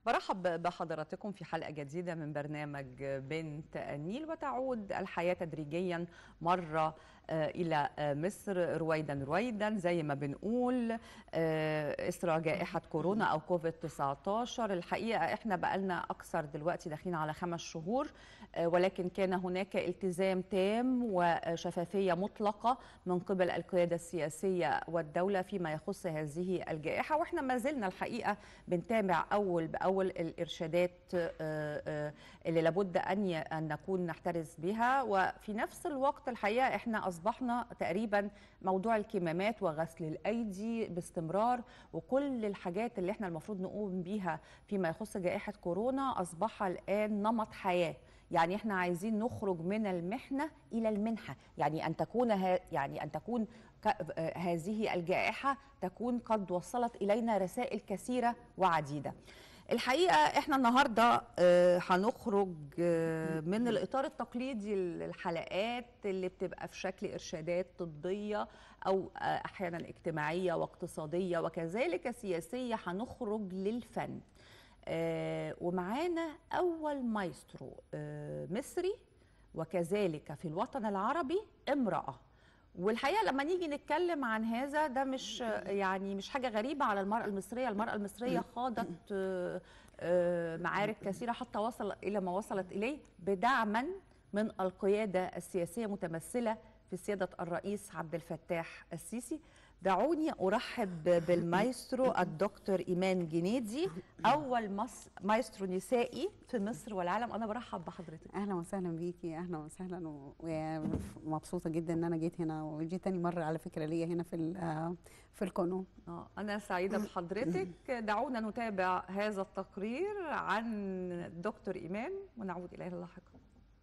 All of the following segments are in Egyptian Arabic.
برحب بحضراتكم في حلقة جديدة من برنامج بنت النيل وتعود الحياة تدريجيا مرة إلى مصر رويدا رويدا زي ما بنقول إثر جائحة كورونا أو كوفيد 19 الحقيقة إحنا بقالنا أكثر دلوقتي داخلين على خمس شهور ولكن كان هناك التزام تام وشفافية مطلقة من قبل القيادة السياسية والدولة فيما يخص هذه الجائحة وإحنا ما زلنا الحقيقة بنتابع أول بأول الإرشادات اللي لابد أن أن نكون نحترز بها وفي نفس الوقت الحقيقة إحنا أصبحنا تقريبا موضوع الكمامات وغسل الأيدي باستمرار وكل الحاجات اللي إحنا المفروض نقوم بيها فيما يخص جائحة كورونا أصبح الآن نمط حياة يعني احنا عايزين نخرج من المحنه الى المنحه يعني ان تكون ها يعني ان تكون هذه الجائحه تكون قد وصلت الينا رسائل كثيره وعديده الحقيقه احنا النهارده هنخرج من الاطار التقليدي للحلقات اللي بتبقى في شكل ارشادات طبيه او احيانا اجتماعيه واقتصاديه وكذلك سياسيه هنخرج للفن آه ومعانا أول مايسترو آه مصري وكذلك في الوطن العربي امرأة والحقيقة لما نيجي نتكلم عن هذا ده مش يعني مش حاجة غريبة على المرأة المصرية المرأة المصرية خاضت آه معارك كثيرة حتى وصل إلى ما وصلت إليه بدعما من القيادة السياسية متمثلة في سيادة الرئيس عبد الفتاح السيسي دعوني ارحب بالمايسترو الدكتور ايمان جنيدي اول مص... مايسترو نسائي في مصر والعالم انا برحب بحضرتك اهلا وسهلا بيكي اهلا وسهلا ومبسوطه جدا ان انا جيت هنا وجيت تاني مره على فكره ليا هنا في في القناه اه انا سعيده بحضرتك دعونا نتابع هذا التقرير عن الدكتور ايمان ونعود اليه لاحقا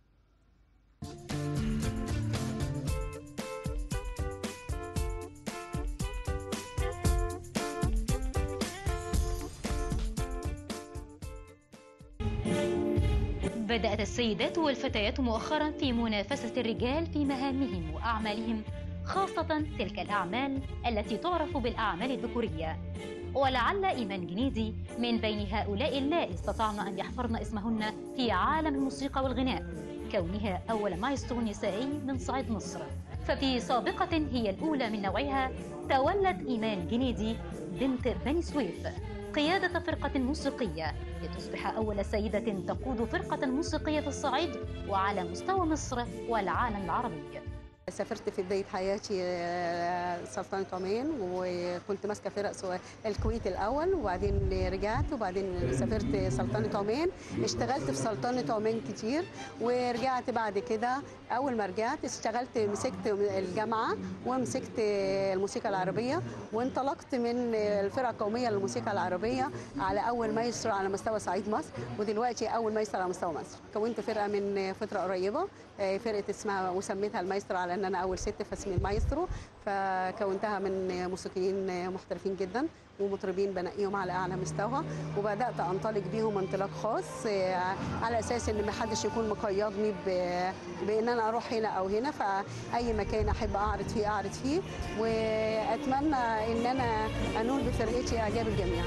بدأت السيدات والفتيات مؤخرا في منافسة الرجال في مهامهم وأعمالهم خاصة تلك الأعمال التي تعرف بالأعمال الذكورية ولعل إيمان جنيدي من بين هؤلاء اللائي استطعن أن يحفرن اسمهن في عالم الموسيقى والغناء كونها أول مايسترو نسائي من صعيد مصر ففي سابقة هي الأولى من نوعها تولت إيمان جنيدي بنت بني سويف قيادة فرقة موسيقية لتصبح أول سيدة تقود فرقة موسيقية في الصعيد وعلى مستوى مصر والعالم العربي سافرت في بداية حياتي سلطنة عمان وكنت ماسكة فرق الكويت الأول وبعدين رجعت وبعدين سافرت سلطنة عمان اشتغلت في سلطنة عمان كتير ورجعت بعد كده أول ما رجعت اشتغلت مسكت الجامعة ومسكت الموسيقى العربية وانطلقت من الفرقة القومية للموسيقى العربية على أول مايسترو على مستوى صعيد مصر ودلوقتي أول مايسترو على مستوى مصر كونت فرقة من فترة قريبة فرقة اسمها وسميتها المايسترو على ان انا اول ست فاسمي المايسترو فكونتها من موسيقيين محترفين جدا ومطربين بنقيهم على اعلى مستوى وبدات انطلق بيهم انطلاق خاص على اساس ان ما حدش يكون مقيدني بان انا اروح هنا او هنا فاي مكان احب اعرض فيه اعرض فيه واتمنى ان انا انول بفرقتي اعجاب الجميع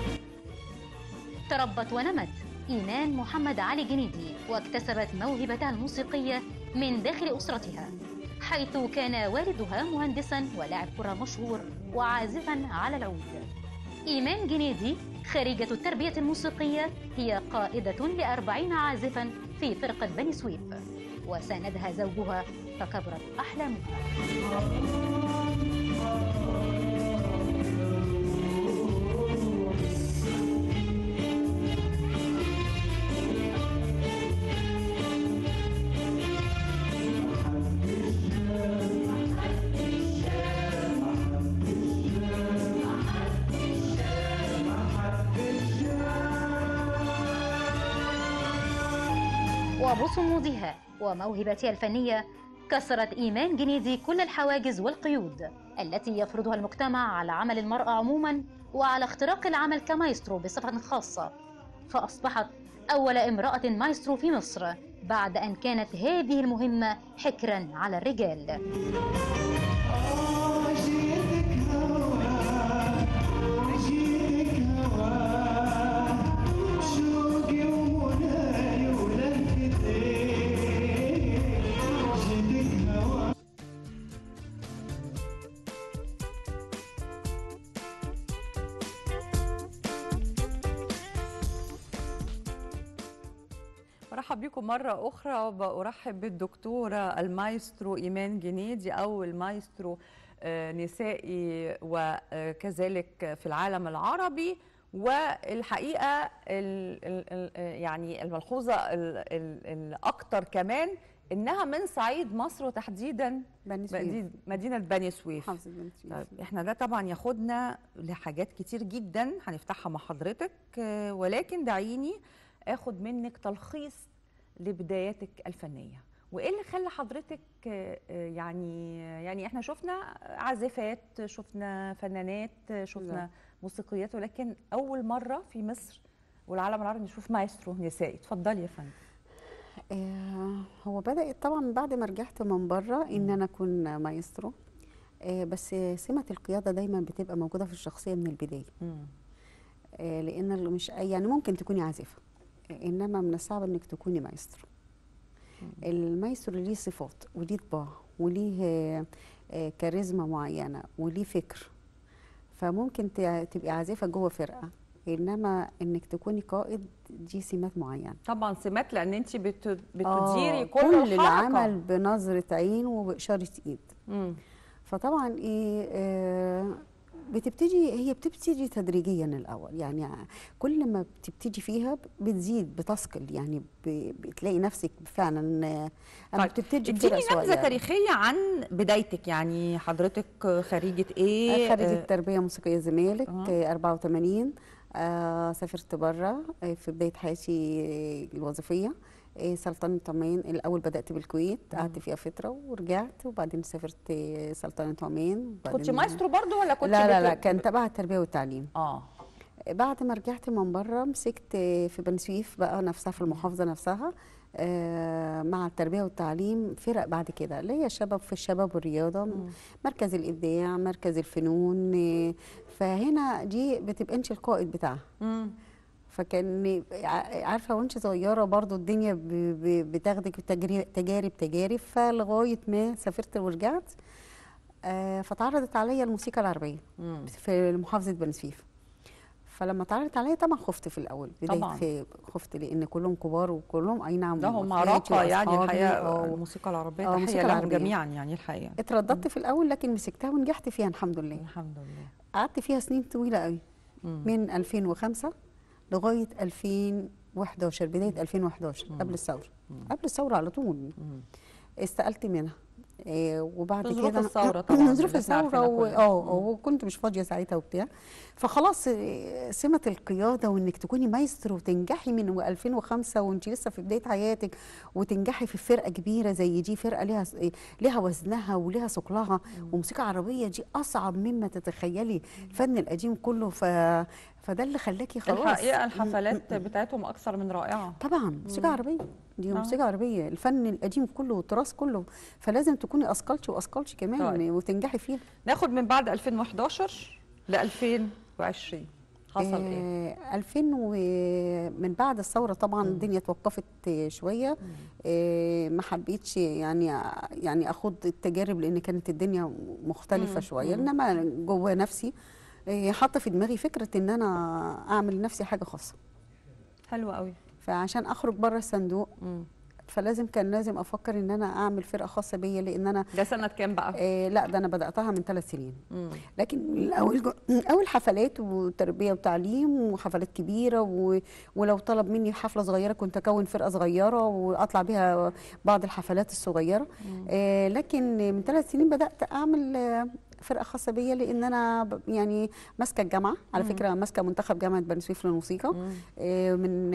تربت ونمت ايمان محمد علي جنيدي واكتسبت موهبتها الموسيقيه من داخل اسرتها حيث كان والدها مهندسا ولاعب كرة مشهور وعازفا على العود إيمان جنيدي خريجة التربية الموسيقية هي قائدة لأربعين عازفا في فرقة بني سويف وساندها زوجها فكبرت أحلامها وبصمودها وموهبتها الفنية كسرت إيمان جنيدي كل الحواجز والقيود التي يفرضها المجتمع على عمل المرأة عموما وعلى اختراق العمل كمايسترو بصفة خاصة فأصبحت أول امرأة مايسترو في مصر بعد أن كانت هذه المهمة حكرا على الرجال شوف برحب بكم مرة أخرى وبرحب بالدكتورة المايسترو إيمان جنيدي أو المايسترو آه، نسائي وكذلك في العالم العربي والحقيقة ال ال ال يعني الملحوظة ال- ال- الأكتر كمان إنها من صعيد مصر وتحديدا بني سويف مدينة- مدينة بني سويف محافظة بني سويف طيب احنا ده طبعا ياخدنا لحاجات كتير جدا هنفتحها مع حضرتك آه، ولكن دعيني اخد منك تلخيص لبداياتك الفنيه وايه اللي خلى حضرتك آه، آه، يعني يعني احنا شفنا عازفات شفنا فنانات شفنا نعم. موسيقيات ولكن اول مره في مصر والعالم العربي نشوف مايسترو نسائي اتفضلي يا فندم آه، هو بدأت طبعا بعد ما رجعت من بره ان انا اكون مايسترو آه، بس سمة القيادة دايما بتبقى موجودة في الشخصية من البداية آه، لان اللي مش يعني ممكن تكوني عازفة آه، انما من الصعب انك تكوني مايسترو المايسترو ليه صفات وليه طباع وليه آه، آه، كاريزما معينة وليه فكر فممكن ت- تبقي عازفة جوه فرقة انما انك تكوني قائد دي سمات معينة طبعا سمات لان انت بت... بتديري آه، كل, كل الحركة. العمل بنظرة عين وبإشارة إيد مم. فطبعا إيه آه بتبتدي هي بتبتدي تدريجيا الأول يعني كل ما بتبتدي فيها بتزيد بتثقل يعني ب- بتلاقي نفسك فعلا آه، أما طيب، بتبتدي اديني بفرقة نبذه صغيرة تاريخيه عن بدايتك يعني حضرتك خريجه ايه خريجة آه، تربية موسيقية الزمالك آه. آه. 84 آه سافرت بره آه في بداية حياتي آه، الوظيفية آه سلطنة عمان الأول بدأت بالكويت قعدت فيها فترة ورجعت وبعدين سافرت آه، سلطنة عمان كنت وبعدين- مايسترو برضو ولا كنت لا لا بت- لا كان تبع التربية والتعليم اه بعد ما رجعت من بره مسكت آه، في بني سويف بقى نفسها في المحافظة نفسها آه، مع التربية والتعليم فرق بعد كده اللي هي شباب في الشباب والرياضة مركز الإبداع مركز الفنون آه، فهنا دي بتبقى انت القائد بتاعها مم. فكان ع- عارفه وانت صغيره برضو الدنيا ب- ب- بتاخدك تجري- تجارب تجارب فلغايه ما سافرت ورجعت آه، فتعرضت عليا الموسيقى العربيه مم. في محافظه بني سويف فلما اتعرضت عليا طبعا خفت في الاول بدايه طبعاً. في خفت لان كلهم كبار وكلهم اي نعم ده هم اخواتي عراقه يعني وأصحابي، الحقيقه آه، الموسيقى العربيه آه، تحيه الموسيقى لهم العربية. جميعا يعني الحقيقه اترددت في الاول لكن مسكتها ونجحت فيها الحمد لله الحمد لله قعدت فيها سنين طويله قوي مم. من 2005 لغايه 2011 بدايه 2011 قبل الثوره قبل الثوره على طول مم. استقلت منها إيه وبعد في كده ظروف الثورة طبعاً، من ظروف اللي إحنا الثوره عارفينها و- كلنا. اه مم. آه، وكنت مش فاضيه ساعتها وبتاع فخلاص إيه، سمه القياده وانك تكوني مايسترو وتنجحي من 2005 وانت لسه في بدايه حياتك وتنجحي في فرقه كبيره زي دي فرقه ليها س- إيه، ليها وزنها وليها ثقلها وموسيقى عربيه دي اصعب مما تتخيلي الفن القديم كله ف فده اللي خلاكي خلاص الحقيقه الحفلات بتاعتهم اكثر من رائعه طبعا موسيقى عربيه دي آه. موسيقى عربيه الفن القديم كله والتراث كله فلازم تكوني اثقلتي واثقلتي كمان طيب. وتنجحي فيها ناخد من بعد 2011 ل 2020 حصل ايه؟ آه 2000 ومن بعد الثوره طبعا الدنيا توقفت آه، شويه آه ما حبيتش يعني يعني اخوض التجارب لان كانت الدنيا مختلفه مم. شويه مم. انما جوه نفسي آه، حاطه في دماغي فكره ان انا اعمل لنفسي حاجه خاصه حلو قوي فعشان اخرج بره الصندوق مم. فلازم كان لازم افكر ان انا اعمل فرقه خاصه بيا لان انا ده سنه كام بقى؟ آه لا ده انا بداتها من ثلاث سنين مم. لكن الاول جو... اول حفلات وتربيه وتعليم وحفلات كبيره و... ولو طلب مني حفله صغيره كنت اكون فرقه صغيره واطلع بيها بعض الحفلات الصغيره آه لكن من ثلاث سنين بدات اعمل آه فرقه خاصه بيا لان انا ب- يعني ماسكه الجامعه على فكره ماسكه منتخب جامعه بني سويف للموسيقى مم. آه من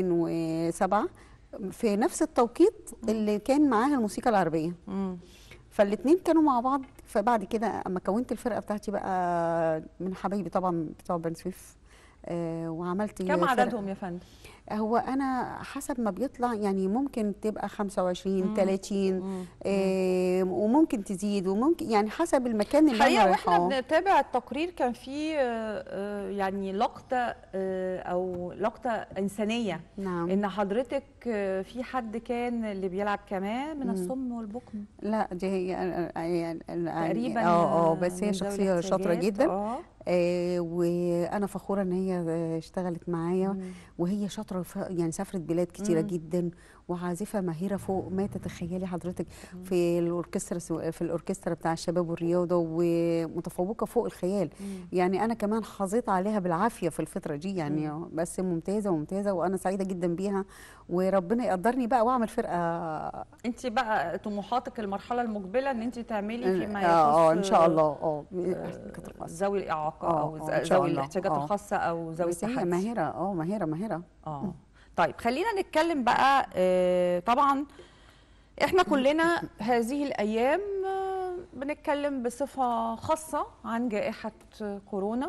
2007 في نفس التوقيت اللي كان معاها الموسيقى العربيه مم. فالاثنين كانوا مع بعض فبعد كده اما كونت الفرقه بتاعتي بقى من حبايبي طبعا بتوع بني سويف آه وعملت كم فرقة. عددهم يا فندم؟ هو انا حسب ما بيطلع يعني ممكن تبقى 25 مم. 30 مم. آه وممكن تزيد وممكن يعني حسب المكان اللي الحقيقه انا واحنا رايحاه بنتابع التقرير كان في آه، آه، يعني لقطه آه، او لقطه انسانيه نعم ان حضرتك آه، في حد كان اللي بيلعب كمان من مم. الصم والبكم لا دي هي يعني تقريبا اه اه بس من هي ذوي شخصيه شاطره الاحتياجات. جدا اه آه وانا فخوره ان هي اشتغلت معايا مم. وهي شاطره ف- يعني سافرت بلاد كتيره مم. جدا وعازفه ماهره فوق ما تتخيلي حضرتك في الاوركسترا سو- في الاوركسترا بتاع الشباب والرياضه ومتفوقه فوق الخيال يعني انا كمان حظيت عليها بالعافيه في الفتره دي يعني بس ممتازه وممتازه وانا سعيده جدا بيها وربنا يقدرني بقى واعمل فرقه انت بقى طموحاتك المرحله المقبله ان انت تعملي فيما يخص اه ان شاء الله اه آه، كتر خاص. ذوي الاعاقه آه، او آه، ز- إن شاء ذوي الله. الاحتياجات آه. الخاصه او ذوي بس هي التحدي ماهره اه ماهره ماهره اه طيب خلينا نتكلم بقى آه، طبعا احنا كلنا هذه الايام آه، بنتكلم بصفه خاصه عن جائحه كورونا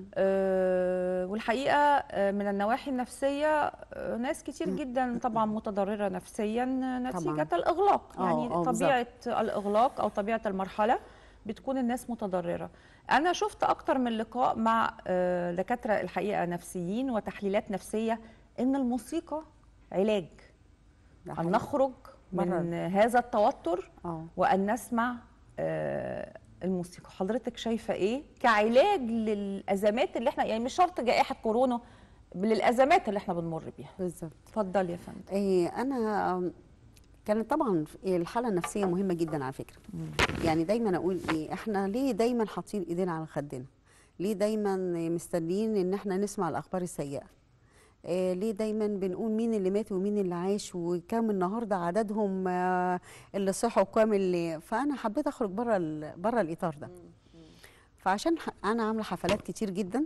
آه، والحقيقه آه، من النواحي النفسيه آه، ناس كتير جدا طبعا متضرره نفسيا نتيجه الاغلاق آه، يعني آه، بالظبط. طبيعه الاغلاق او طبيعه المرحله بتكون الناس متضرره انا شفت اكتر من لقاء مع آه، دكاتره الحقيقه نفسيين وتحليلات نفسيه ان الموسيقى علاج ده ان حقيقي. نخرج من هذا التوتر اه وان نسمع آه، الموسيقى حضرتك شايفه ايه كعلاج للازمات اللي احنا يعني مش شرط جائحه كورونا للازمات اللي احنا بنمر بيها بالظبط اتفضل يا فندم إيه انا كانت طبعا الحاله النفسيه مهمه جدا على فكره يعني دايما اقول ايه احنا ليه دايما حاطين ايدينا على خدنا ليه دايما مستنيين ان احنا نسمع الاخبار السيئه إيه ليه دايما بنقول مين اللي مات ومين اللي عاش وكام النهارده عددهم آه، اللي صحوا وكام اللي فانا حبيت اخرج بره ال- بره الاطار ده فعشان ح- انا عامله حفلات كتير جدا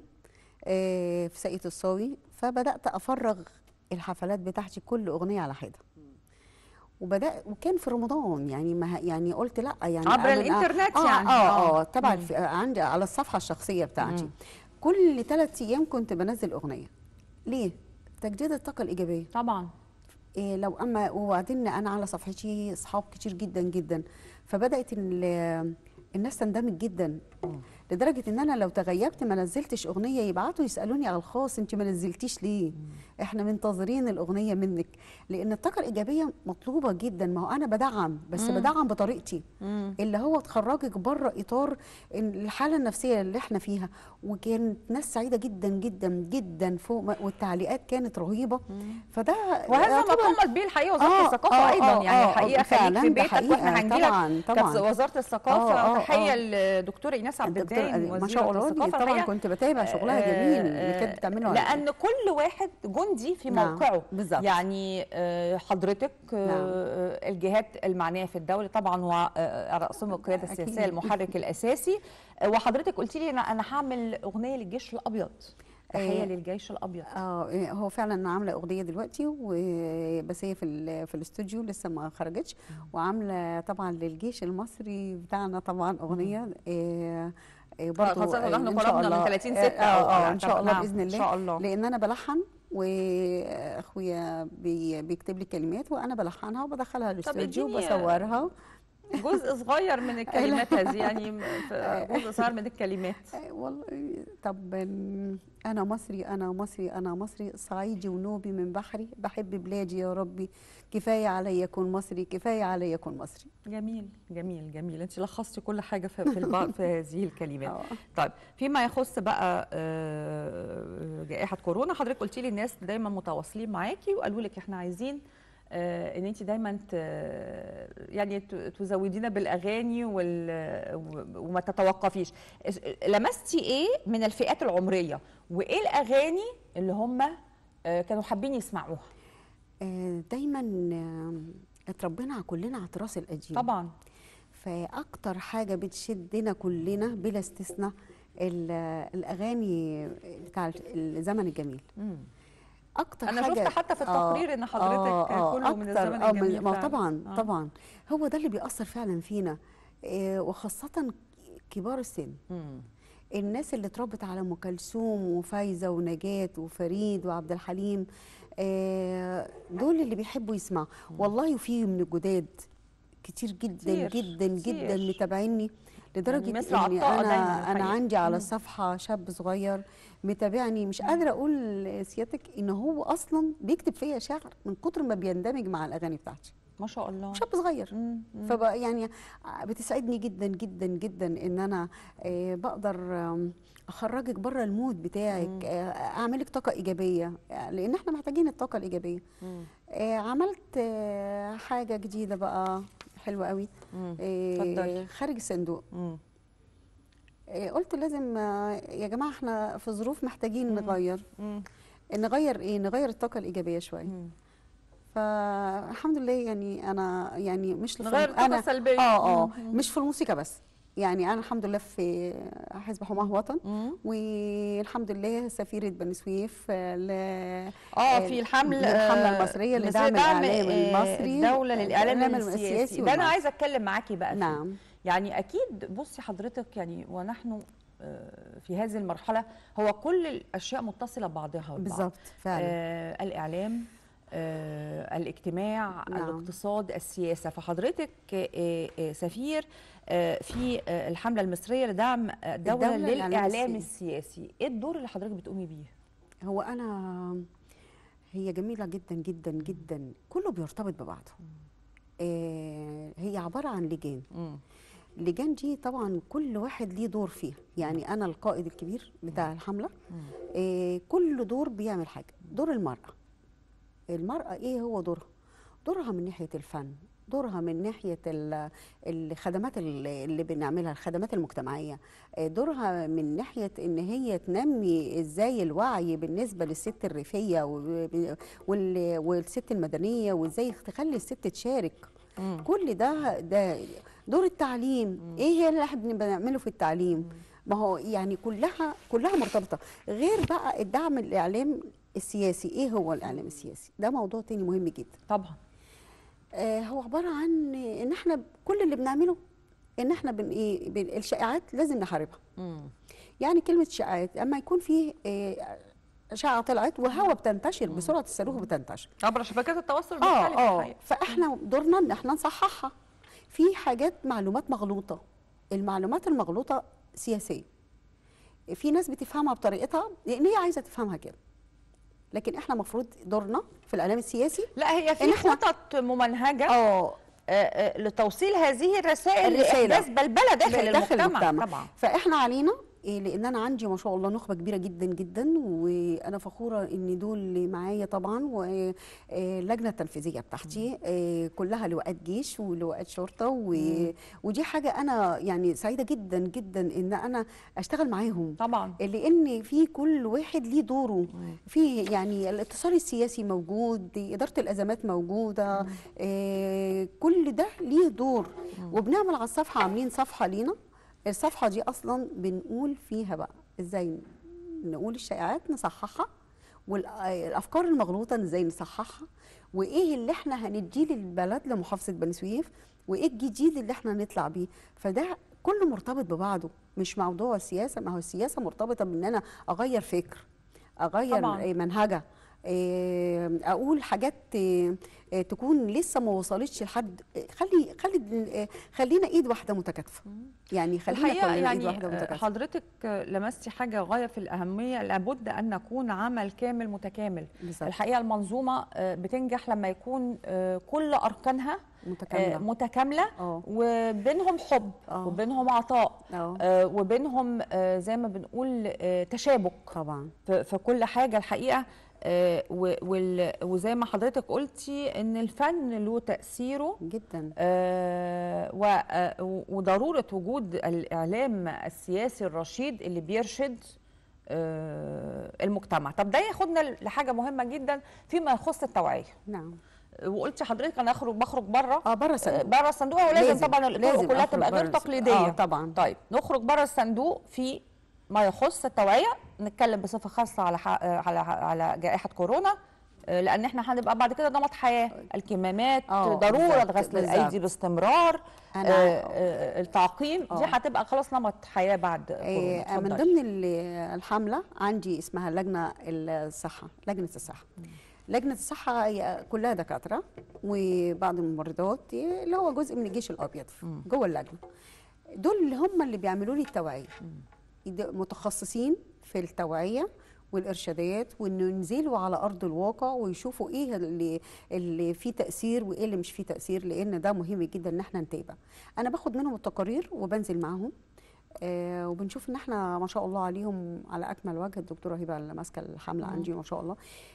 آه، في ساقية الصاوي فبدات افرغ الحفلات بتاعتي كل اغنيه على حده وبدا وكان في رمضان يعني ما ه- يعني قلت لا يعني عبر أنا- الإنترنت آه يعني. اه اه آه. طبعا مم. في عندي على الصفحه الشخصيه بتاعتي مم. كل ثلاث ايام كنت بنزل اغنيه ليه تجديد الطاقه الايجابيه طبعا إيه لو اما وبعدين انا على صفحتي اصحاب كتير جدا جدا فبدات ال- الناس تندمج جدا لدرجه ان انا لو تغيبت ما نزلتش اغنيه يبعتوا يسالوني على الخاص انت ما نزلتيش ليه احنا منتظرين الاغنيه منك لان الطاقه الايجابيه مطلوبه جدا ما هو انا بدعم بس مم. بدعم بطريقتي مم. اللي هو تخرجك بره اطار إن الحاله النفسيه اللي احنا فيها وكانت ناس سعيده جدا جدا جدا فوق ما والتعليقات كانت رهيبه فده وهذا ما يعتبر- قامت به الحقيقه وزاره آه، الثقافه آه، ايضا آه، يعني آه، الحقيقه خليك فعلاً في ده بيتك واحنا حقيقة، هنجي طبعاً، لك طبعاً. كانت وزاره الثقافه آه، آه، تحيه آه. للدكتوره ايناس عبد الدكتور الدايم ما وزيره شاء الله الثقافه طبعا الحقيقة كنت بتابع شغلها آه، جميل اللي كانت بتعمله لان كل واحد جندي في نعم، موقعه بالظبط. يعني آه، حضرتك آه، الجهات المعنيه في الدوله طبعا وعلى راسهم القياده أكيد. السياسيه المحرك الاساسي آه، وحضرتك قلت لي انا انا هعمل اغنيه للجيش الابيض تحيه آه، للجيش الابيض اه إيه، هو فعلا انا عامله اغنيه دلوقتي و- بس هي في ال- في الاستوديو لسه ما خرجتش وعامله طبعا للجيش المصري بتاعنا طبعا اغنيه إيه إيه برضو خاصة آه، نحن إن شاء قربنا من الله. 30 آه، 6 أو اه على اه ان شاء الله نعم، باذن الله ان شاء الله لان انا بلحن واخويا بي بيكتب لي كلمات وانا بلحنها وبدخلها الاستوديو اديني- وبصورها جزء صغير من الكلمات هذه يعني م- في جزء صغير من الكلمات آه، والله طب ال- انا مصري انا مصري انا مصري صعيدي ونوبي من بحري بحب بلادي يا ربي كفايه عليا اكون مصري كفايه عليا اكون مصري جميل جميل جميل انت لخصتي كل حاجه في في, البع- في هذه الكلمات آه. طيب فيما يخص بقى آه، جائحه كورونا حضرتك قلتي لي الناس دايما متواصلين معاكي وقالوا لك احنا عايزين آه، ان انت دايما ت- يعني ت- تزودينا بالاغاني وال- وما تتوقفيش اس- لمستي ايه من الفئات العمريه وايه الاغاني اللي هم آه، كانوا حابين يسمعوها آه، دايما آه، اتربينا على كلنا على التراث القديم طبعا فاكتر حاجه بتشدنا كلنا بلا استثناء ال- الاغاني بتاع الزمن الجميل مم. اكتر انا حاجه شفت حتى في التقرير ان حضرتك كله من أكتر- الزمن آه، الجميل ما فعلاً. طبعا آه. طبعا هو ده اللي بيأثر فعلا فينا آه، وخاصه كبار السن مم. الناس اللي اتربت على ام كلثوم وفايزه ونجاة وفريد وعبد الحليم آه، دول اللي بيحبوا يسمعوا والله وفي من الجداد كتير جدا كتير، جدا جدا كتير. متابعيني لدرجه يعني مثل اني عطاء دايماً انا انا الحقيقة. عندي على مم. الصفحه شاب صغير متابعني مش قادره اقول سيادتك ان هو اصلا بيكتب فيا شعر من كتر ما بيندمج مع الاغاني بتاعتي ما شاء الله شاب صغير مم. مم. فبقى يعني بتسعدني جدا جدا جدا ان انا آه، بقدر آم، اخرجك بره المود بتاعك آه، اعملك طاقه ايجابيه آه، لان احنا محتاجين الطاقه الايجابيه مم. آه، عملت آه، حاجه جديده بقى حلوه قوي مم. آه، اتفضلي. خارج الصندوق مم. آه، قلت لازم آه، يا جماعه احنا في ظروف محتاجين نغير مم. نغير ايه نغير الطاقه الايجابيه شويه مم. فالحمد لله يعني انا يعني مش في نغير الطاقة انا السلبية. اه اه مم. مش في الموسيقى بس يعني انا الحمد لله في حزب حماه وطن مم. والحمد لله سفيره بني سويف آه، ل اه في الحمل الحمله آه، المصريه مصرية لدعم دعم، الاعلام آه، المصري الدولة للإعلام الإعلام السياسي ده أنا والمصري. عايزة أتكلم معاكي بقى فيه. نعم يعني أكيد بصي حضرتك يعني ونحن آه، في هذه المرحلة هو كل الأشياء متصلة ببعضها البعض. بالظبط فعلا آه الإعلام آه الاجتماع نعم. الاقتصاد السياسة فحضرتك آه آه سفير آه في آه الحملة المصرية لدعم الدولة, الدولة للإعلام للإعلام السياسي. السياسي إيه الدور اللي حضرتك بتقومي بيه؟ هو انا هي جميله جدا جدا جدا كله بيرتبط ببعضه آه هي عباره عن لجان مم. اللجان دي طبعا كل واحد ليه دور فيها يعني انا القائد الكبير بتاع الحمله آه كل دور بيعمل حاجه دور المراه المراه ايه هو دورها دورها من ناحيه الفن دورها من ناحيه ال- الخدمات ال- اللي بنعملها الخدمات المجتمعيه آه، دورها من ناحيه ان هي تنمي ازاي الوعي بالنسبه للست الريفيه وب- وال- والست المدنيه وازاي تخلي الست تشارك مم. كل ده ده دور التعليم ايه هي اللي احنا بنعمله في التعليم ما هو يعني كلها كلها مرتبطه غير بقى الدعم الاعلام السياسي ايه هو الاعلام السياسي ده موضوع تاني مهم جدا طبعا آه هو عباره عن ان احنا كل اللي بنعمله ان احنا بن ايه بن الشائعات لازم نحاربها مم. يعني كلمه شائعات اما يكون في آه اشاعه طلعت وهوا بتنتشر بسرعه الصاروخ بتنتشر عبر شبكات التواصل اه المختلفة اه الحقيقة. فاحنا دورنا ان احنا نصححها في حاجات معلومات مغلوطه المعلومات المغلوطه سياسيه في ناس بتفهمها بطريقتها لان هي عايزه تفهمها كده لكن احنا المفروض دورنا في الاعلام السياسي لا هي إن في إحنا- خطط ممنهجة اه آه، آه، لتوصيل هذه الرسائل الرسالة. لإحداث بلبلة داخل, داخل المجتمع. طبعا فاحنا علينا إيه لان انا عندي ما شاء الله نخبه كبيره جدا جدا وانا فخوره ان دول اللي معايا طبعا واللجنه التنفيذيه بتاعتي إيه، كلها لواءات جيش ولواءات شرطه و- ودي حاجه انا يعني سعيده جدا جدا ان انا اشتغل معاهم طبعا لان في كل واحد ليه دوره في يعني الاتصال السياسي موجود اداره الازمات موجوده آه كل ده ليه دور وبنعمل على الصفحه عاملين صفحه لينا الصفحه دي اصلا بنقول فيها بقى ازاي نقول الشائعات نصححها والافكار المغلوطه ازاي نصححها وايه اللي احنا هنديه للبلد لمحافظه بني سويف وايه الجديد اللي احنا نطلع بيه فده كله مرتبط ببعضه مش موضوع السياسه ما هو السياسه مرتبطه بان انا اغير فكر اغير طبعاً. آه، منهجه آه، اقول حاجات آه، آه، تكون لسه ما وصلتش لحد آه، خلي خلي آه، خلينا ايد واحده متكاتفه يعني خلينا الحقيقه كلنا ايد يعني واحده آه، متكاتفه حضرتك آه، لمستي حاجه غايه في الاهميه لابد ان نكون عمل كامل متكامل بالظبط. الحقيقه المنظومه آه، بتنجح لما يكون آه، كل اركانها آه، متكامله متكامله اه وبينهم حب آه. وبينهم عطاء اه آه، وبينهم آه، زي ما بنقول آه، تشابك طبعا في في كل حاجه الحقيقه آه، و- وال- وزي ما حضرتك قلتي ان الفن له تاثيره جدا آه، و- آه، وضروره وجود الاعلام السياسي الرشيد اللي بيرشد آه، المجتمع طب ده ياخدنا لحاجه مهمه جدا فيما يخص التوعيه نعم وقلتي حضرتك انا اخرج بخرج بره اه بره صندوق بره الصندوق ولازم لازم- طبعا الطرق لازم كلها أخرج تبقى غير بره الص- تقليديه اه طبعا طيب نخرج بره الصندوق في ما يخص التوعيه نتكلم بصفه خاصه على ح- على على جائحه كورونا آه، لان احنا هنبقى بعد كده نمط حياه الكمامات آه، ضروره بالظبط، غسل بالظبط. الايدي باستمرار أنا- آه، آه، التعقيم دي آه. هتبقى خلاص نمط حياه بعد كورونا آه، من اتفضلي. ضمن ال- الحمله عندي اسمها لجنه الصحه لجنه الصحه لجنه الصحه هي كلها دكاتره وبعض الممرضات اللي هو جزء من الجيش الابيض جوه اللجنه دول اللي هم اللي بيعملوا لي التوعيه يد- متخصصين في التوعيه والارشادات وانه ينزلوا على ارض الواقع ويشوفوا ايه اللي اللي فيه تاثير وايه اللي مش فيه تاثير لان ده مهم جدا ان احنا نتابع انا باخد منهم التقارير وبنزل معاهم آه وبنشوف ان احنا ما شاء الله عليهم على اكمل وجه الدكتوره هبه اللي ماسكه الحمله مم. عندي ما شاء الله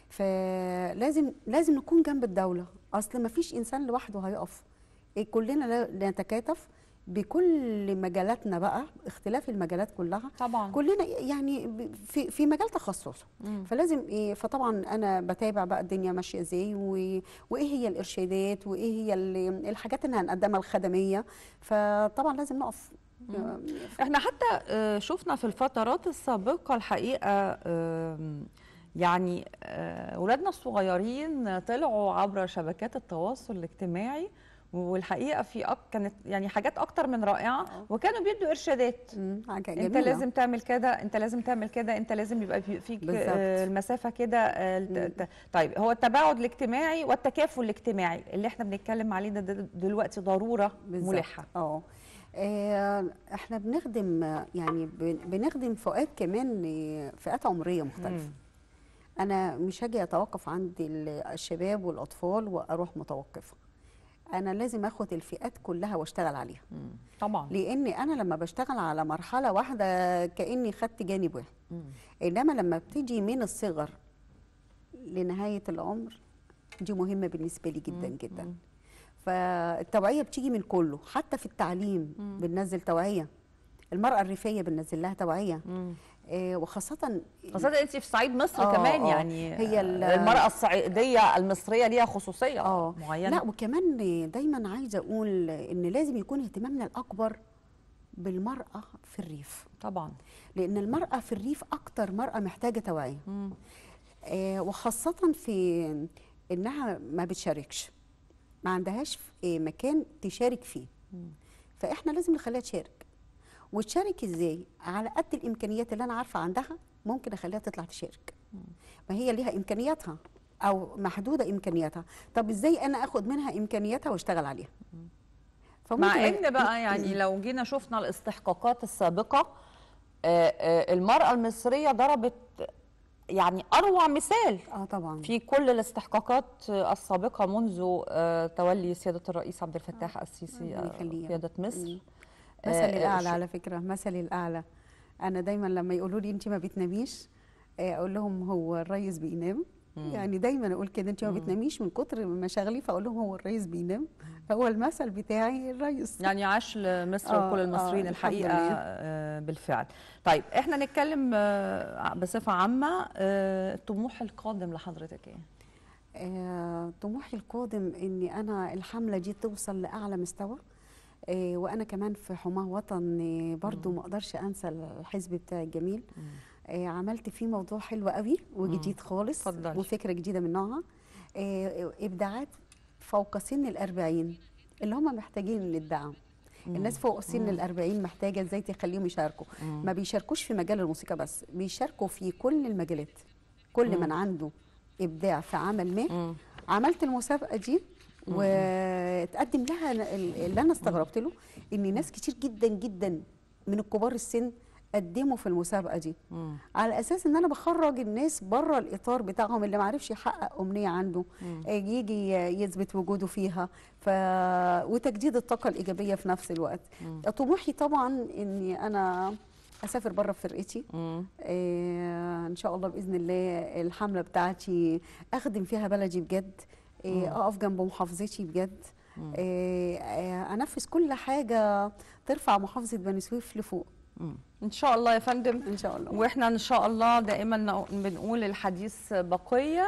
فلازم لازم نكون جنب الدوله اصل ما فيش انسان لوحده هيقف إيه كلنا لا- نتكاتف بكل مجالاتنا بقى اختلاف المجالات كلها طبعا كلنا يعني ب- في في مجال تخصصه مم. فلازم ايه فطبعا انا بتابع بقى الدنيا ماشيه ازاي و- وايه هي الارشادات وايه هي ال- الحاجات اللي هنقدمها الخدميه فطبعا لازم نقف احنا حتى آه، شفنا في الفترات السابقة الحقيقة آم، يعني آه، ولادنا الصغيرين طلعوا عبر شبكات التواصل الاجتماعي والحقيقة في أك... كانت يعني حاجات أكتر من رائعة آه. وكانوا بيدوا إرشادات مم، حاجه انت جميله لازم تعمل كده انت لازم تعمل كده انت لازم يبقى في- فيك بالظبط. آه، المسافه كده آه، الت- مم. الت- طيب هو التباعد الاجتماعي والتكافل الاجتماعي اللي احنا بنتكلم عليه ده ده دلوقتي ضروره بالظبط. ملحه اه آه، احنا بنخدم آه، يعني بن- بنخدم فئات كمان آه، فئات عمريه مختلفه مم. انا مش هاجي اتوقف عند ال- الشباب والاطفال واروح متوقفه انا لازم اخد الفئات كلها واشتغل عليها مم. طبعا لان انا لما بشتغل على مرحله واحده كاني خدت جانب واحد مم. انما لما بتيجي من الصغر لنهايه العمر دي مهمه بالنسبه لي جدا مم. جدا مم. فالتوعيه بتيجي من كله حتى في التعليم مم. بننزل توعيه المراه الريفيه بننزل لها توعيه مم. آه وخاصه خاصة انت في صعيد مصر آه، كمان آه. يعني هي ال- المرأة الصعيدية المصرية ليها خصوصية اه معينة لا وكمان دايما عايزه اقول ان لازم يكون اهتمامنا الاكبر بالمراه في الريف طبعا لان المراه في الريف اكتر مراه محتاجه توعيه مم. آه وخاصه في انها ما بتشاركش ما عندهاش آه، مكان تشارك فيه مم. فاحنا لازم نخليها تشارك وتشارك ازاي على قد الامكانيات اللي انا عارفه عندها ممكن اخليها تطلع تشارك ما هي ليها امكانياتها او محدوده امكانياتها طب ازاي انا اخد منها امكانياتها واشتغل عليها مع فممكن- ان بقى يعني لو جينا شفنا الاستحقاقات السابقه آه، آه، المراه المصريه ضربت يعني اروع مثال اه طبعا في كل الاستحقاقات السابقه منذ آه، تولي سياده الرئيس عبد الفتاح السيسي ربنا آه، يخليه. قياده مصر مم. آه، مثلي آه، الاعلى شو- على فكره مثلي الاعلى انا دايما لما يقولوا لي انت ما بتناميش آه، اقول لهم هو الريس بينام مم. يعني دايما اقول كده انت ما مم. بتناميش من كتر مشاغلي فاقول لهم هو الريس بينام هو المثل بتاعي الريس يعني عاش لمصر آه، وكل آه، المصريين الحمد الحقيقه لله. آه، بالفعل طيب احنا نتكلم آه، بصفه عامه آه، الطموح القادم لحضرتك ايه آه، طموحي القادم اني انا الحمله دي توصل لاعلى مستوى آه، وانا كمان في حماه وطن آه، برضو مم. ما اقدرش انسى الحزب بتاعي الجميل مم. آه، عملت فيه موضوع حلو قوي وجديد خالص اتفضلي. وفكره جديده من نوعها آه، ابداعات فوق سن الأربعين اللي هم محتاجين للدعم الناس فوق سن مم. الأربعين محتاجة ازاي تخليهم يشاركوا مم. ما بيشاركوش في مجال الموسيقى بس بيشاركوا في كل المجالات كل مم. من عنده إبداع في عمل ما مم. عملت المسابقة دي مم. وتقدم لها ال- اللي أنا استغربت له إن ناس كتير جدا جدا من الكبار السن قدموا في المسابقة دي مم. على اساس ان انا بخرج الناس بره الاطار بتاعهم اللي ما عرفش يحقق امنيه عنده مم. آه، يجي يثبت وجوده فيها ف وتجديد الطاقه الايجابيه في نفس الوقت مم. طموحي طبعا اني انا اسافر بره بفرقتي مم. آه، ان شاء الله باذن الله الحمله بتاعتي اخدم فيها بلدي بجد آه، مم. اقف جنب محافظتي بجد مم. آه، آه، انفذ كل حاجه ترفع محافظه بني سويف لفوق مم. ان شاء الله يا فندم ان شاء الله واحنا ان شاء الله دائما نق- بنقول الحديث بقيه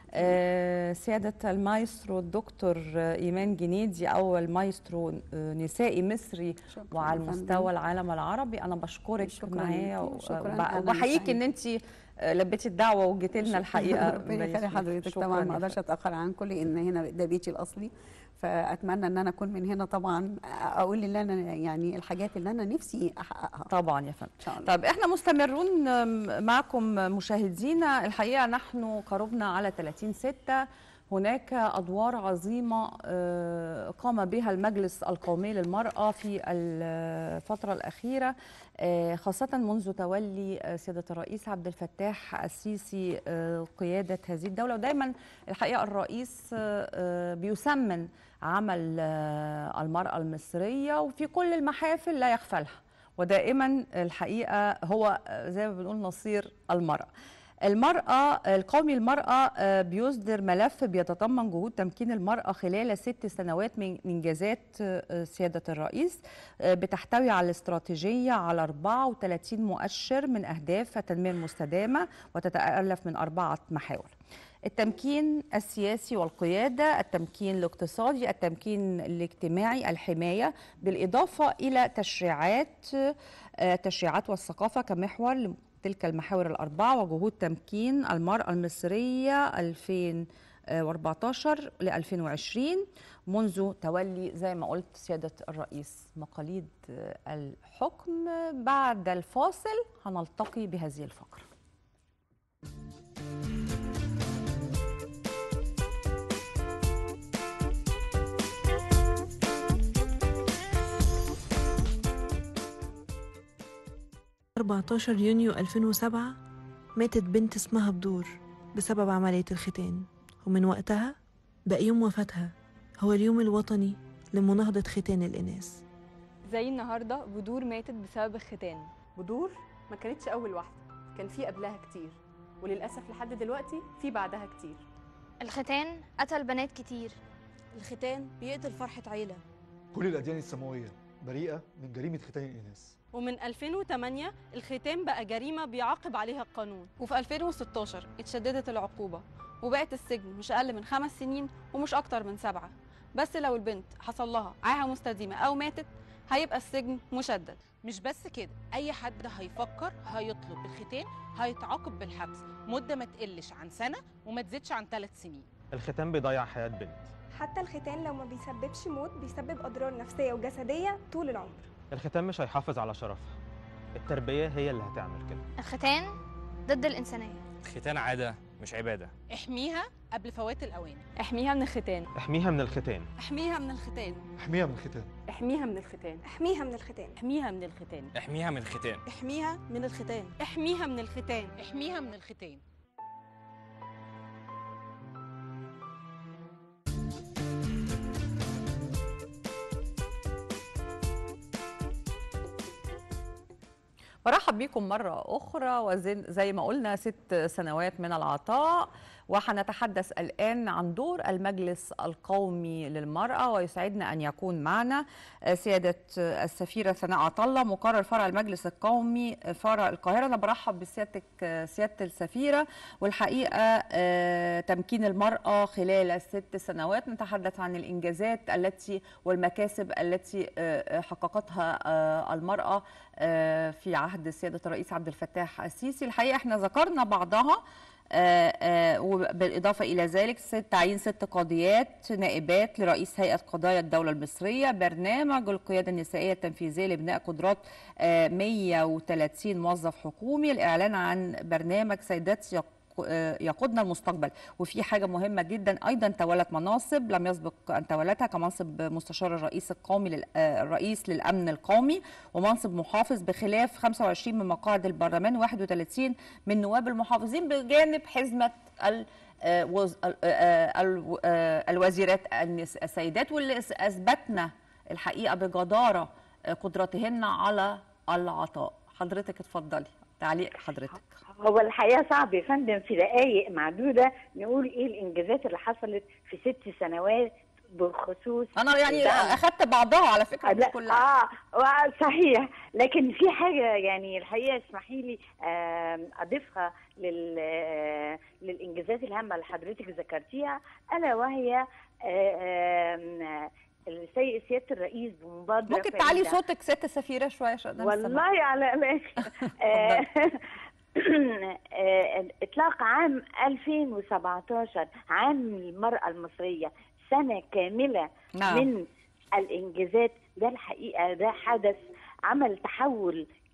آه، سيادة المايسترو الدكتور آه، إيمان جنيدي أول مايسترو آه، نسائي مصري شكراً وعلى يا فندم. مستوى العالم العربي أنا بشكرك شكراً معايا ليكي، و- وشكراً. وب- أنا وبحييك سعيدة. إن أنت لبيتي الدعوة وجيتي لنا الحقيقة ربنا بني يخلي سويف. حضرتك شكراً طبعا يا ما اقدرش اتاخر عنكم لان هنا ده بيتي الاصلي فاتمنى ان انا اكون من هنا طبعا اقول اللي انا يعني الحاجات اللي انا نفسي احققها طبعا يا فندم ان شاء الله طيب احنا مستمرون معكم مشاهدينا الحقيقه نحن قربنا على 30 6 هناك أدوار عظيمة آه، قام بها المجلس القومي للمرأة في الفترة الأخيرة آه، خاصة منذ تولي آه، سيادة الرئيس عبد الفتاح السيسي آه، قيادة هذه الدولة ودايما الحقيقة الرئيس آه، آه، بيسمن عمل آه، المرأة المصرية وفي كل المحافل لا يغفلها ودائما الحقيقة هو آه، زي ما بنقول نصير المرأة المرأة القومي المرأة آه، بيصدر ملف بيتضمن جهود تمكين المرأة خلال ست سنوات من إنجازات آه، سيادة الرئيس آه، بتحتوي على الاستراتيجية على 34 مؤشر من أهداف التنمية المستدامة وتتألف من أربعة محاور التمكين السياسي والقيادة التمكين الاقتصادي التمكين الاجتماعي الحماية بالإضافة إلى تشريعات آه، التشريعات والثقافة كمحور تلك المحاور الأربعة وجهود تمكين المرأة المصرية 2014 ل 2020 منذ تولي زي ما قلت سيادة الرئيس مقاليد آه، الحكم بعد الفاصل هنلتقي بهذه الفقرة أربعتاشر يونيو 2007 ماتت بنت اسمها بدور بسبب عملية الختان ومن وقتها بقى يوم وفاتها هو اليوم الوطني لمناهضة ختان الإناث زي النهارده بدور ماتت بسبب الختان بدور ما كانتش أول واحدة كان في قبلها كتير وللأسف لحد دلوقتي في بعدها كتير الختان قتل بنات كتير الختان بيقتل فرحة عيلة كل الأديان السماوية بريئة من جريمة ختان الإناث ومن 2008 الختان بقى جريمة بيعاقب عليها القانون وفي 2016 اتشددت العقوبة وبقت السجن مش أقل من خمس سنين ومش أكتر من سبعة بس لو البنت حصل لها عاهة مستديمة أو ماتت هيبقى السجن مشدد مش بس كده اي حد هيفكر هيطلب الختان هيتعاقب بالحبس مده ما تقلش عن سنه وما تزيدش عن ثلاث سنين الختان بيضيع حياة بنت حتى الختان لو ما بيسببش موت بيسبب أضرار نفسية وجسدية طول العمر الختان مش هيحافظ على شرفها التربية هي اللي هتعمل كده الختان ضد الإنسانية الختان عادة مش عبادة احميها قبل فوات الاوان احميها من الختان احميها من الختان احميها من الختان احميها من الختان احميها من الختان احميها من الختان احميها من الختان احميها من الختان احميها من الختان احميها من الختان احميها من الختان برحب بكم مرة أخرى وزي ما قلنا ست سنوات من العطاء وحنتحدث الآن عن دور المجلس القومي للمرأة ويسعدنا أن يكون معنا سيادة السفيرة ثناء عطلة مقرر فرع المجلس القومي فرع القاهرة أنا برحب بسيادتك سيادة السفيرة والحقيقة آه، تمكين المرأة خلال الست سنوات نتحدث عن الإنجازات التي والمكاسب التي آه، حققتها آه، المرأة آه، في عهد سيادة الرئيس عبد الفتاح السيسي الحقيقة احنا ذكرنا بعضها آه، آه، وبالإضافة إلى ذلك ست تعيين ست قاضيات نائبات لرئيس هيئة قضايا الدولة المصرية برنامج القيادة النسائية التنفيذية لبناء قدرات آه، 130 موظف حكومي الإعلان عن برنامج سيدات يق آه، يقودنا المستقبل وفي حاجه مهمه جدا ايضا تولت مناصب لم يسبق ان تولتها كمنصب مستشار الرئيس القومي لل- آه، الرئيس للامن القومي ومنصب محافظ بخلاف 25 من مقاعد البرلمان 31 من نواب المحافظين بجانب حزمه ال آه، وز- ال- آه، ال- آه، الوزيرات النس- السيدات واللي أس- اثبتنا الحقيقه بجداره آه، قدرتهن على العطاء حضرتك اتفضلي تعليق حضرتك هو الحقيقه صعب يا فندم في دقائق معدوده نقول ايه الانجازات اللي حصلت في ست سنوات بخصوص انا يعني الدعم. اخدت بعضها على فكره مش لا، كلها اه آه، صحيح لكن في حاجه يعني الحقيقه اسمحي لي آم، اضيفها لل آه، للانجازات الهامه اللي حضرتك ذكرتيها الا وهي آه، آم، السيد سياده الرئيس بمبادره ممكن تعلي فريدة. صوتك ست سفيره شويه عشان أنا مش سامعة. والله على الاخر آه، آه، اطلاق عام 2017 عام المراه المصريه سنه كامله نعم. من الانجازات ده الحقيقه ده حدث عمل تحول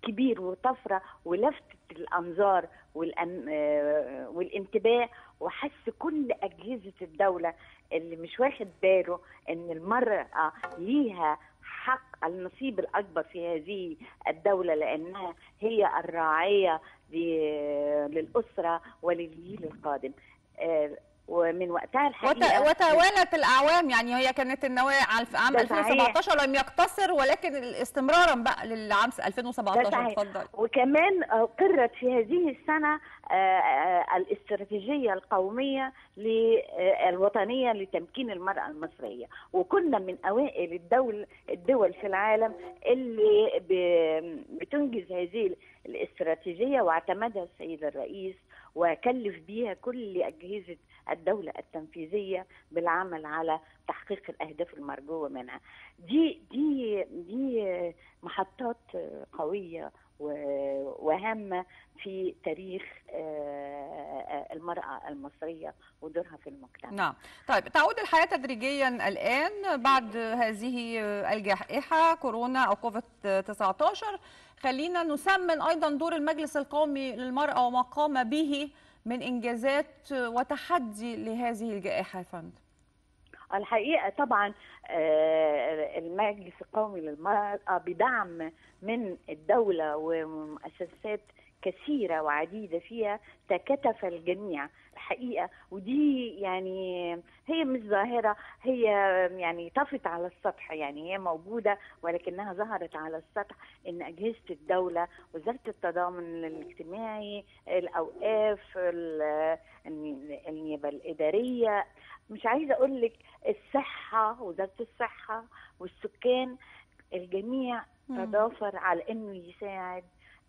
كبير وطفره ولفتت الانظار والأن... آه، والانتباه وحس كل اجهزه الدوله اللي مش واخد باله ان المراه ليها حق النصيب الاكبر في هذه الدوله لانها هي الراعيه ل- للاسره وللجيل القادم آه، ومن وقتها وت... الحقيقه وتوالت الاعوام يعني هي كانت النواه على في عام ده صحيح. 2017 لم يقتصر ولكن استمرارا بقى للعام ده 2017 صحيح. اتفضل وكمان قرت في هذه السنة آه، آه، الاستراتيجية القومية ل- آه، الوطنية لتمكين المرأة المصرية وكنا من أوائل الدول الدول في العالم اللي ب- بتنجز هذه الاستراتيجية واعتمدها السيد الرئيس وكلف بيها كل أجهزة الدولة التنفيذية بالعمل على تحقيق الأهداف المرجوة منها دي دي دي محطات قوية و- وهامة في تاريخ آه، المرأة المصرية ودورها في المجتمع نعم طيب تعود الحياة تدريجيا الآن بعد هذه الجائحة كورونا أو كوفيد 19 خلينا نسمن أيضا دور المجلس القومي للمرأة وما قام به من إنجازات وتحدي لهذه الجائحة يا فندم الحقيقة طبعا آه، المجلس القومي للمرأة بدعم من الدولة ومؤسسات كثيرة وعديدة فيها تكاتف الجميع الحقيقة ودي يعني هي مش ظاهرة هي يعني طفت على السطح يعني هي موجودة ولكنها ظهرت على السطح ان أجهزة الدولة وزارة التضامن الاجتماعي الأوقاف ال- النيابة الإدارية مش عايزة أقول لك الصحة وزارة الصحة والسكان الجميع مم. تضافر على انه يساعد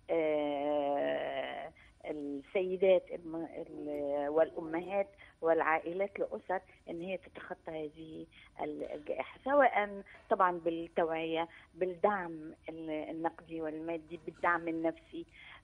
آه، السيدات الم- ال- والامهات والعائلات الاسر ان هي تتخطى هذه ال- الجائحه سواء طبعا بالتوعيه بالدعم ال- النقدي والمادي بالدعم النفسي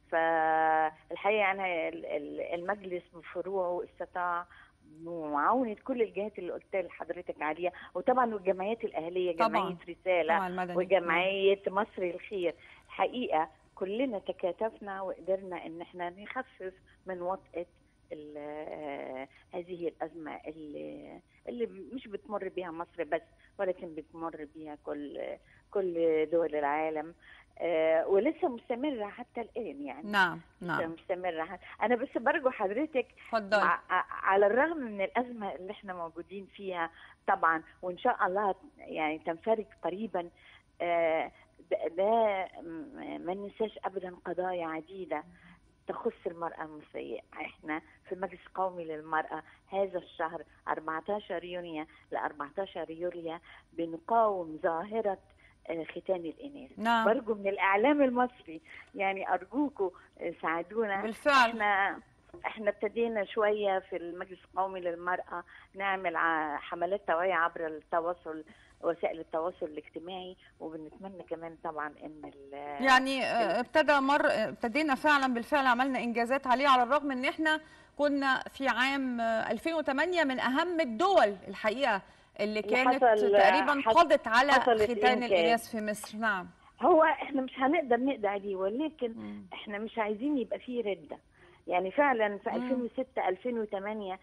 فالحقيقه انا ال- ال- المجلس بفروعه استطاع بمعاونة كل الجهات اللي قلت لحضرتك عليها وطبعا والجمعيات الأهلية طبعاً. جمعية رسالة طبعاً المدني. وجمعية مصر الخير الحقيقة كلنا تكاتفنا وقدرنا ان احنا نخفف من وطأة ال- آه، هذه الأزمة اللي, اللي مش بتمر بها مصر بس ولكن بتمر بها كل كل دول العالم آه، ولسه مستمرة حتى الآن يعني نعم لسه نعم مستمرة أنا بس برجو حضرتك اتفضلي. مع- ع- على الرغم من الأزمة اللي احنا موجودين فيها طبعا وإن شاء الله يعني تنفرج قريبا آه، ده- ده م- ما ننساش أبدا قضايا عديدة تخص المرأة المصرية احنا في المجلس القومي للمرأة هذا الشهر 14 يونيو ل 14 يوليو بنقاوم ظاهرة آه، ختان الإناث نعم. برجو من الإعلام المصري يعني أرجوكم آه، ساعدونا بالفعل. احنا احنا ابتدينا شوية في المجلس القومي للمرأة نعمل ع- حملات توعية عبر التواصل وسائل التواصل الاجتماعي وبنتمنى كمان طبعا ان ال- يعني آه، ابتدى مر ابتدينا فعلا بالفعل عملنا انجازات عليه على الرغم ان احنا كنا في عام آه، 2008 من اهم الدول الحقيقه اللي اللي كانت حصل- تقريبا حص- قضت على حصلت ختان إنجاز. الاناث في مصر نعم هو احنا مش هنقدر نقضي عليه ولكن احنا مش عايزين يبقى فيه ردة يعني فعلا في مم. 2006 2008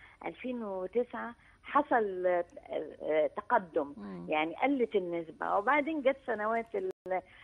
2009 حصل آه، آه، تقدم يعني قلت النسبة وبعدين جت سنوات ال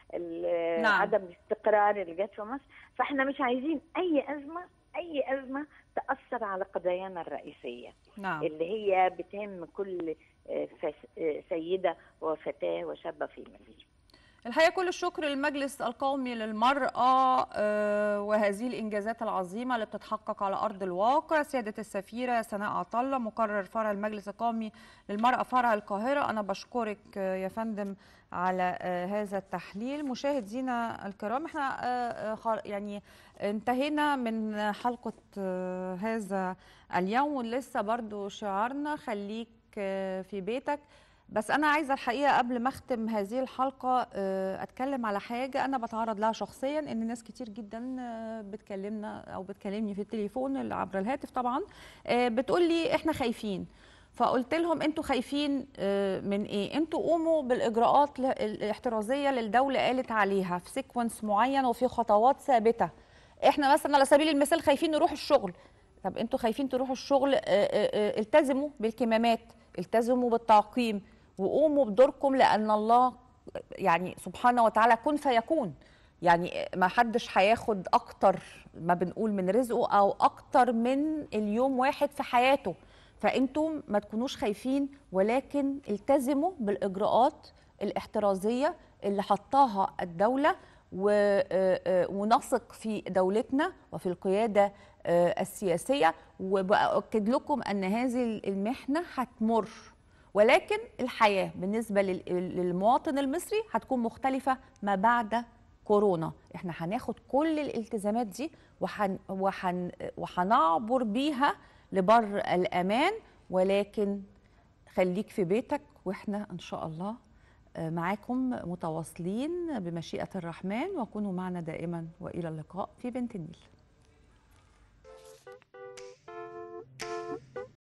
ال نعم. عدم الاستقرار اللي جت في مصر فاحنا مش عايزين أي أزمة أي أزمة تأثر على قضايانا الرئيسية نعم. اللي هي بتهم كل آه، فس- آه، سيدة وفتاة وشابة في مصر الحقيقه كل الشكر للمجلس القومي للمراه آه، وهذه الانجازات العظيمه اللي بتتحقق على ارض الواقع سياده السفيره سناء عطله مقرر فرع المجلس القومي للمراه فرع القاهره انا بشكرك آه، يا فندم على آه، هذا التحليل مشاهدينا الكرام احنا آه، آه، خل- يعني انتهينا من حلقه آه، هذا اليوم ولسه برضو شعارنا خليك آه، في بيتك بس انا عايزه الحقيقه قبل ما اختم هذه الحلقه آه، اتكلم على حاجه انا بتعرض لها شخصيا ان ناس كتير جدا آه، بتكلمنا او بتكلمني في التليفون اللي عبر الهاتف طبعا آه، بتقول لي احنا خايفين فقلت لهم انتوا خايفين آه، من ايه انتوا قوموا بالاجراءات ل- الاحترازيه اللي الدوله قالت عليها في سيكونس معين وفي خطوات ثابته احنا مثلا على سبيل المثال خايفين نروح الشغل طب انتوا خايفين تروحوا الشغل آه، آه، آه، التزموا بالكمامات التزموا بالتعقيم وقوموا بدوركم لان الله يعني سبحانه وتعالى كن فيكون يعني ما حدش هياخد اكتر ما بنقول من رزقه او اكتر من اليوم واحد في حياته فانتم ما تكونوش خايفين ولكن التزموا بالاجراءات الاحترازيه اللي حطاها الدوله و- آه، آه، ونثق في دولتنا وفي القياده آه، السياسيه وباكد لكم ان هذه المحنه هتمر ولكن الحياه بالنسبه لل- للمواطن المصري هتكون مختلفه ما بعد كورونا احنا هناخد كل الالتزامات دي وحن وحن وهنعبر بيها لبر الامان ولكن خليك في بيتك واحنا ان شاء الله آه، معاكم متواصلين بمشيئه الرحمن وكونوا معنا دائما والى اللقاء في بنت النيل